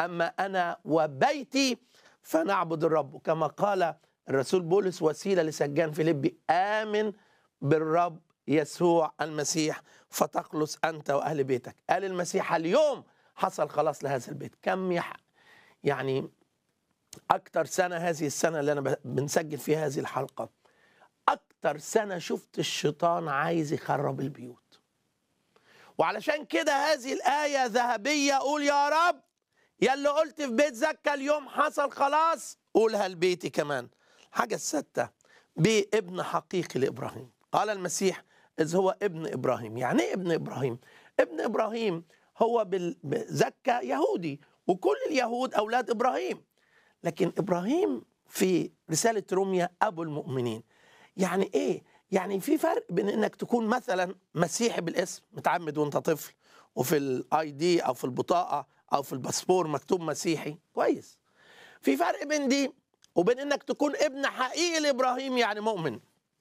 أما أنا وبيتي فنعبد الرب كما قال الرسول بولس وسيلة لسجان فيليبي آمن بالرب يسوع المسيح فتخلص أنت وأهل بيتك قال المسيح اليوم حصل خلاص لهذا البيت كم يح يعني أكتر سنة هذه السنة اللي أنا ب- بنسجل فيها هذه الحلقة أكتر سنة شفت الشيطان عايز يخرب البيوت وعلشان كده هذه الآية ذهبية قول يا رب يا اللي قلت في بيت زكا اليوم حصل خلاص قولها لبيتي كمان الحاجة الستة بابن حقيقي لإبراهيم قال المسيح إذ هو ابن إبراهيم يعني إيه ابن إبراهيم ابن إبراهيم هو بال- بزكا يهودي وكل اليهود أولاد إبراهيم لكن إبراهيم في رسالة روميا أبو المؤمنين يعني إيه؟ يعني في فرق بين إنك تكون مثلا مسيحي بالاسم متعمد وأنت طفل وفي الاي دي أو في البطاقة أو في الباسبور مكتوب مسيحي كويس في فرق بين دي وبين إنك تكون ابن حقيقي لإبراهيم يعني مؤمن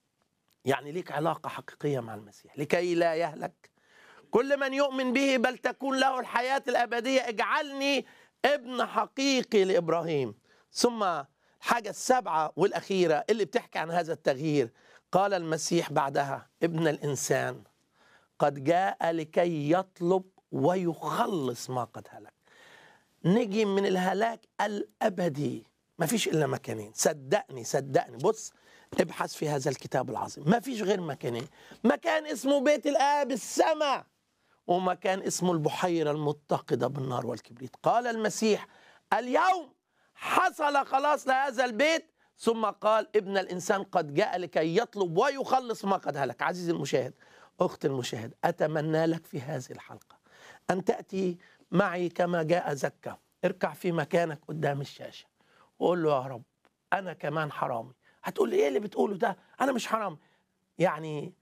يعني ليك علاقة حقيقية مع المسيح لكي لا يهلك كل من يؤمن به بل تكون له الحياة الأبدية اجعلني ابن حقيقي لإبراهيم ثم الحاجة السابعة والأخيرة اللي بتحكي عن هذا التغيير قال المسيح بعدها ابن الإنسان قد جاء لكي يطلب ويخلص ما قد هلك نجي من الهلاك الأبدي ما فيش إلا مكانين صدقني صدقني بص ابحث في هذا الكتاب العظيم ما فيش غير مكانين مكان اسمه بيت الآب السماء ومكان اسمه البحيرة المتقدة بالنار والكبريت قال المسيح اليوم حصل خلاص لهذا البيت ثم قال ابن الإنسان قد جاء لكي يطلب ويخلص ما قد هلك عزيزي المشاهد أخت المشاهد أتمنى لك في هذه الحلقة أن تأتي معي كما جاء زكا اركع في مكانك قدام الشاشة وقول له يا رب أنا كمان حرامي هتقول لي إيه اللي بتقوله ده أنا مش حرامي يعني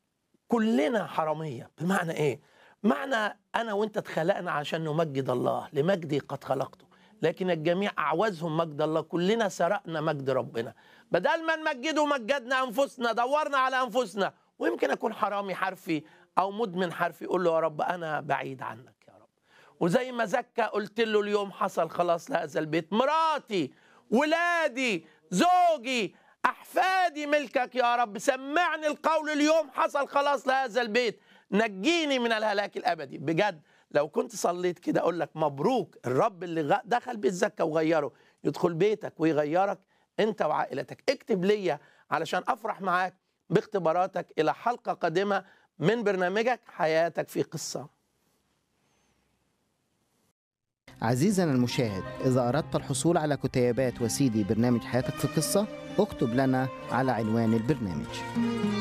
كلنا حرامية بمعنى إيه معنى أنا وأنت اتخلقنا عشان نمجد الله لمجدي قد خلقته لكن الجميع أعوزهم مجد الله كلنا سرقنا مجد ربنا بدل ما نمجده مجدنا أنفسنا دورنا على أنفسنا ويمكن أكون حرامي حرفي أو مدمن حرفي قول له يا رب أنا بعيد عنك يا رب وزي ما زكى قلت له اليوم حصل خلاص لهذا البيت مراتي ولادي زوجي أحفادي ملكك يا رب سمعني القول اليوم حصل خلاص لهذا البيت نجيني من الهلاك الأبدي بجد لو كنت صليت كده أقول لك مبروك الرب اللي غ- دخل بيت زكا وغيره يدخل بيتك ويغيرك أنت وعائلتك اكتب ليا علشان أفرح معاك باختباراتك إلى حلقة قادمة من برنامجك حياتك في قصة عزيزنا المشاهد إذا أردت الحصول على كتيبات وسيدي برنامج حياتك في قصة اكتب لنا على عنوان البرنامج